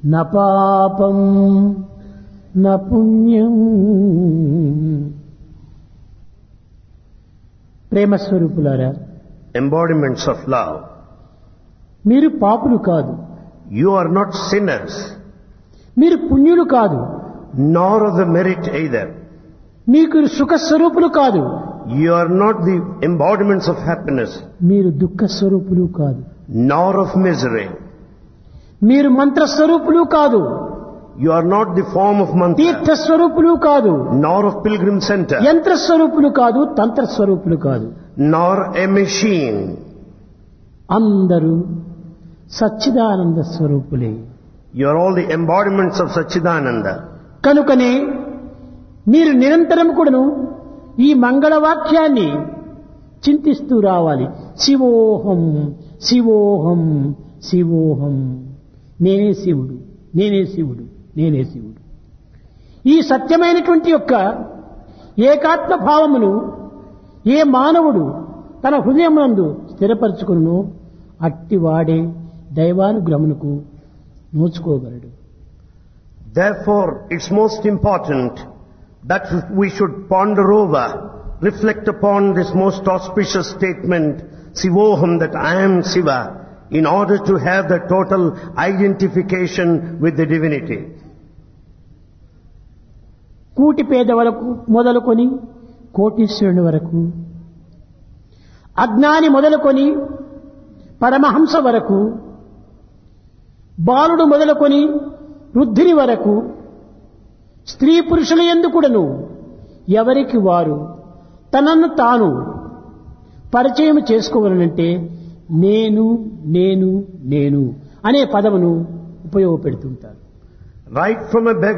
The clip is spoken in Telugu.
న పాపం న పుణ్యం ప్రేమస్వరూపులారా embodiments of love. మీరు పాపులు కాదు You are not sinners, మీరు పుణ్యులు కాదు nor of the merit either. మీకు సుఖస్వరూపులు కాదు You are not the embodiments of happiness, మీరు దుఃఖ స్వరూపులు కాదు nor of misery. మీరు మంత్రస్వరూపులు కాదు You are not the form of mantra, తీర్థస్వరూపులు కాదు nor of pilgrim center, యంత్రస్వరూపులు కాదు తంత్రస్వరూపులు కాదు nor a machine. అందరూ Sachchidananda స్వరూపులే You are all the embodiments of Sachidananda. కనుకనే మీరు నిరంతరం కూడాను ఈ మంగళవాక్యాన్ని చింతిస్తూ రావాలి శివోహం శివోహం శివోహం నేనే శివుడు నేనే శివుడు నేనే శివుడు ఈ సత్యమైనటువంటి యొక్క ఏకాత్మ భావమును ఏ మానవుడు తన హృదయమునందు స్థిరపరచుకును అట్టివాడే దైవానుగ్రహమునకు నోచుకోగలడు Therefore, it's most important that we should ponder over, reflect upon this most auspicious statement, Sivoham, that I am Siva, in order to have the total identification with the divinity. కూటి పేద వరకు మొదలుకొని కోటీశ్వరుని వరకు అజ్ఞాని మొదలుకొని పరమహంస వరకు బాలుడు మొదలుకొని వృద్ధిని వరకు స్త్రీ పురుషుల ఎందుకుడను ఎవరికి వారు తనను తాను పరిచయం చేసుకోవాలనంటే నేను నేను నేను అనే పదమును ఉపయోగపెడుతుంటారు Right from a beggar